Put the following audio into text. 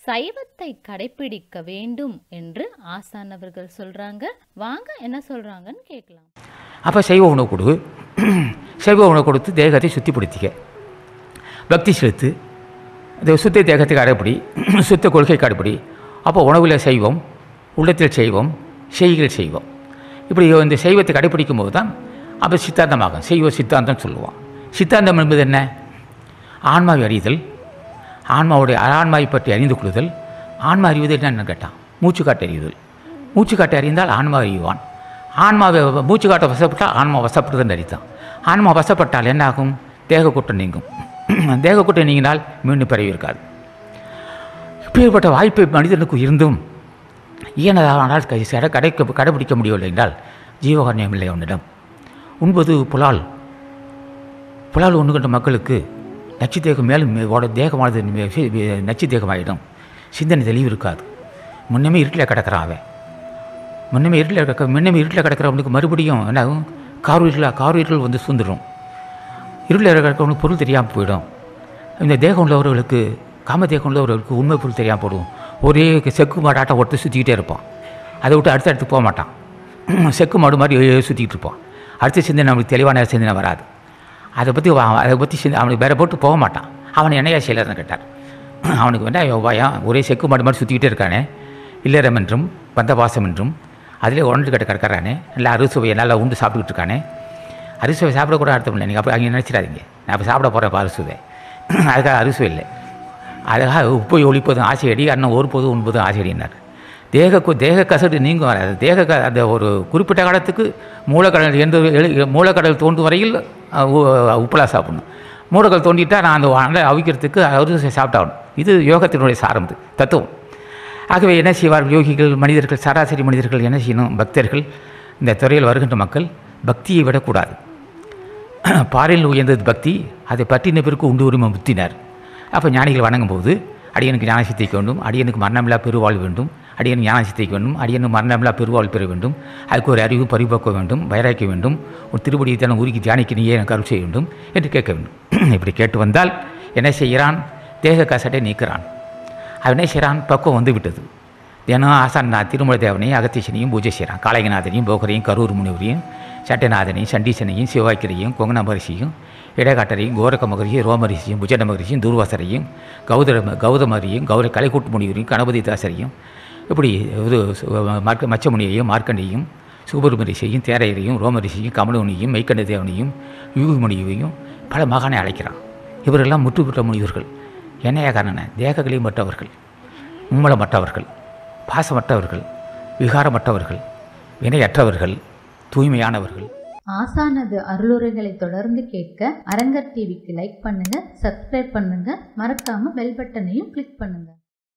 சைவத்தை கடைபிடிக்க வேண்டும் என்று ஆசான் அவர்கள் சொல்றாங்க வாங்க என்ன சொல்றாங்கன்னு கேட்கலாம் அப்போ சைவ உணவு கொடு சைவ உணவு கொடுத்து தேகத்தை சுத்திப்படுத்திக்க பக்தி செலுத்து இந்த சுத்த தேகத்தை கடைப்பிடி சுத்த கொள்கை கடைப்பிடி அப்போ உணவில் செய்வோம் உள்ளத்தில் செய்வோம் செய்கள் செய்வோம் இப்படி இந்த சைவத்தை கடைப்பிடிக்கும் போது தான் அப்போ சித்தாந்தமாகும் செய்வ சித்தாந்தம் சொல்லுவோம் சித்தாந்தம் என்பது என்ன ஆன்மாவை அறிதல் ஆன்மாவுடைய ஆன்மாவை பற்றி அறிந்து கொள்ளுதல் ஆன்மா அறிவது என்னன்னு கேட்டான் மூச்சு காட்டு அறிதல் மூச்சு காட்டு அறிந்தால் ஆன்மா அறிவான் ஆன்மாவை மூச்சு காட்ட வசப்பட்டால் ஆன்மா வசப்படுதுன்னு அறித்தான் ஆன்மா வசப்பட்டால் என்ன ஆகும் தேக கூட்டம் நீங்கும் தேக கூட்டம் நீங்கினால் மீண்டும் பிறவி இருக்காது இப்பேற்பட்ட வாய்ப்பை மனிதனுக்கு இருந்தும் ஈனதானால் கை சட கடைக்க கடைபிடிக்க முடியவில்லை என்றால் ஜீவகாரண்யம் இல்லை அவனிடம் உண்பது புலால் புலால் உண்ணுகின்ற மக்களுக்கு நச்சு தேகம் மேலும் மே- ஓட தேகமானது மே- சி- வே- நச்சு தேகமாயிடும் சிந்தனை தெளிவு இருக்காது முன்னமே இருட்டில் கிடக்கிறான் அவன் முன்னமே இருட்டில் கிடக்க முன்னமே இருட்டில் கிடக்கிறவனுக்கு மறுபடியும் என்ன ஆகும் கார் இருட்டில் கார் இருட்டில் வந்து சூழ்ந்துடும் இருளில் இருக்கிறவனுக்கு பொருள் தெரியாமல் போயிடும் இந்த தேகம் உள்ளவர்களுக்கு காம தேகம் உள்ளவர்களுக்கு உண்மை பொருள் தெரியாமல் போடும் ஒரே செக்கு மாடாட்டம் ஒருத்தர் சுற்றிக்கிட்டே இருப்பான் அதை விட்டு அடுத்த இடத்துக்கு போக மாட்டான் செக்கு மாடு மாதிரி சுற்றிக்கிட்டு இருப்பான் அடுத்த சிந்தனை நம்மளுக்கு தெளிவான சிந்தனை வராது அதை பற்றி அதை பற்றி சிந்த அவனுக்கு வேற போட்டு போக மாட்டான் அவன் என்னையா செய்யலன்னு கேட்டார் அவனுக்கு வேண்டாம் ஐயோ பயம் ஒரே செக்கு மாடு மாதிரி சுற்றிக்கிட்டே இருக்கானே இல்லறம் என்றும் பந்தபாசம் என்றும் அதிலே உடண்டு கிட்ட கிடக்கிறானே நல்லா அறுசுவையை நல்லா உண்டு சாப்பிட்டுக்கிட்டு இருக்கானே அரிசுவை சாப்பிடக்கூட அர்த்தம் இல்லை நீங்கள் அப்படி அங்கே நினச்சிடாதீங்க நான் இப்போ சாப்பிட போகிறேன் இப்போ அரிசுவை அதுக்காக அரிசுவை இல்லை அதுக்காக உப்பை ஒழிப்பதும் ஆசையடி அண்ணன் ஒருபோதும் உண்பதும் ஆசையடினார் தேக கு- தேக கசடு நீங்கும் வராது தேக க- அந்த ஒரு குறிப்பிட்ட காலத்துக்கு மூலக்கடல் எந்த எழு- மூலக்கடல் தோன்றும் வரையில் அஹ், உ- உப்பலா சாப்பிடணும் மூலக்கடல் தோண்டிட்டா நான் அந்த அண்டை அவிக்கிறதுக்கு அரிசை சாப்பிட்டாகணும் இது யோகத்தினுடைய சாரம் இது தத்துவம் ஆகவே என்ன செய்வார்கள் யோகிகள் மனிதர்கள் சராசரி மனிதர்கள் என்ன செய்யணும் பக்தர்கள் இந்த துறையில் வருகின்ற மக்கள் பக்தியை விடக்கூடாது பாறையில் உயர்ந்தது பக்தி அதை பற்றின பிறகு உண்டு உரிமை முத்தினார் அப்போ ஞானிகள் வணங்கும்போது அடியனுக்கு ஞான சித்திக்க வேண்டும் அடியனுக்கு மரணமில்லா பெருவாழ் வேண்டும் அடியனுக்கு ஞான சித்திக்க வேண்டும் அடியனுக்கு மரணமில்லா பெருவாழ் பெற வேண்டும் அதுக்கு ஒரு அறிவு பரிபக்குவ வேண்டும் வைராக்கிய வேண்டும் ஒரு திருப்படியை தினம் உருக்கி தியானிக்க நீயே எனக்கு அருள் செய்ய வேண்டும் என்று கேட்க வேண்டும் இப்படி கேட்டு வந்தால் என்ன செய்கிறான் தேக கசட்டை நீக்கிறான் அவன் என்ன செய்கிறான் பக்குவம் வந்து விட்டது தினம் ஆசான் நான் திருமலை தேவனையும் அகத்தீசனையும் பூஜை செய்கிறான் காளைகநாதனையும் போகரையும் கரூர் முனிவரையும் சட்டநாதனையும் சண்டீசனையும் சிவாக்கிரையும் கொங்கன மகரிஷியும் இடைக்காட்டரையும் கோரக்க மகரிஷியும் ரோமரிஷியும் புஜன மகரிஷியும் துர்வாசரையும் கௌதர கௌதமரையும் கௌர கலைக்கூட்டு முனிவரையும் கணபதி தாசரையும் இப்படி இது மார்க்க மச்சமுனியையும் மார்க்கண்டையும் சுபர்மரிஷியையும் தேரையரையும் ரோமரிஷியும் கமலமுனியும் மெய்க்கண்ட தேவனையும் யூகிமுனியையும் பல மகானை அழைக்கிறான் இவரெல்லாம் முற்றுப்பெற்ற முனிவர்கள் என்னையா காரணம் தேகங்களையும் மற்றவர்கள் மும்மலமற்றவர்கள் பாசமற்றவர்கள் விகாரமற்றவர்கள் வினையற்றவர்கள் தூய்மையானவர்கள் ஆசானது அருளுரைகளை தொடர்ந்து கேட்க அரங்கர் டிவிக்கு லைக் பண்ணுங்க சப்ஸ்கிரைப் பண்ணுங்க மறக்காம பெல் பட்டனையும் கிளிக் பண்ணுங்க